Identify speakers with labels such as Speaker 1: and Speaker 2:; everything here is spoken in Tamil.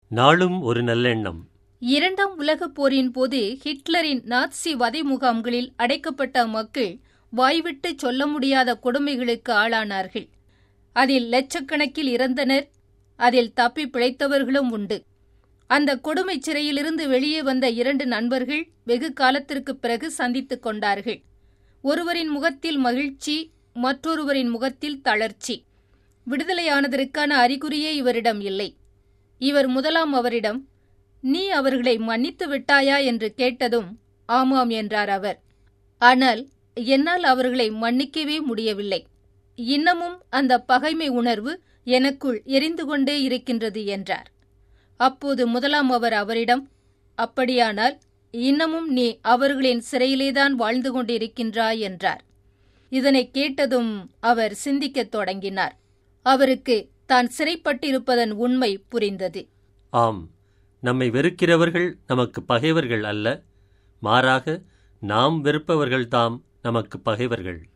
Speaker 1: நாளும் ஒரு நல்லெண்ணம்
Speaker 2: இரண்டாம் உலகப் போரின் போது ஹிட்லரின் நாட்சி வதை முகாம்களில் அடைக்கப்பட்ட மக்கள் வாய்விட்டு சொல்ல முடியாத கொடுமைகளுக்கு ஆளானார்கள் அதில் லட்சக்கணக்கில் இறந்தனர் அதில் தப்பி பிழைத்தவர்களும் உண்டு அந்த கொடுமைச் சிறையிலிருந்து வெளியே வந்த இரண்டு நண்பர்கள் வெகு காலத்திற்குப் பிறகு சந்தித்துக் கொண்டார்கள் ஒருவரின் முகத்தில் மகிழ்ச்சி மற்றொருவரின் முகத்தில் தளர்ச்சி விடுதலையானதற்கான அறிகுறியே இவரிடம் இல்லை இவர் முதலாம் அவரிடம் நீ அவர்களை மன்னித்து விட்டாயா என்று கேட்டதும் ஆமாம் என்றார் அவர் ஆனால் என்னால் அவர்களை மன்னிக்கவே முடியவில்லை இன்னமும் அந்த பகைமை உணர்வு எனக்குள் எரிந்து கொண்டே இருக்கின்றது என்றார் அப்போது முதலாம் அவர் அவரிடம் அப்படியானால் இன்னமும் நீ அவர்களின் சிறையிலேதான் வாழ்ந்து கொண்டிருக்கின்றாய் என்றார் இதனை கேட்டதும் அவர் சிந்திக்கத் தொடங்கினார் அவருக்கு தான் சிறைப்பட்டிருப்பதன் உண்மை புரிந்தது
Speaker 1: ஆம் நம்மை வெறுக்கிறவர்கள் நமக்கு பகைவர்கள் அல்ல மாறாக நாம் வெறுப்பவர்கள்தாம் நமக்கு பகைவர்கள்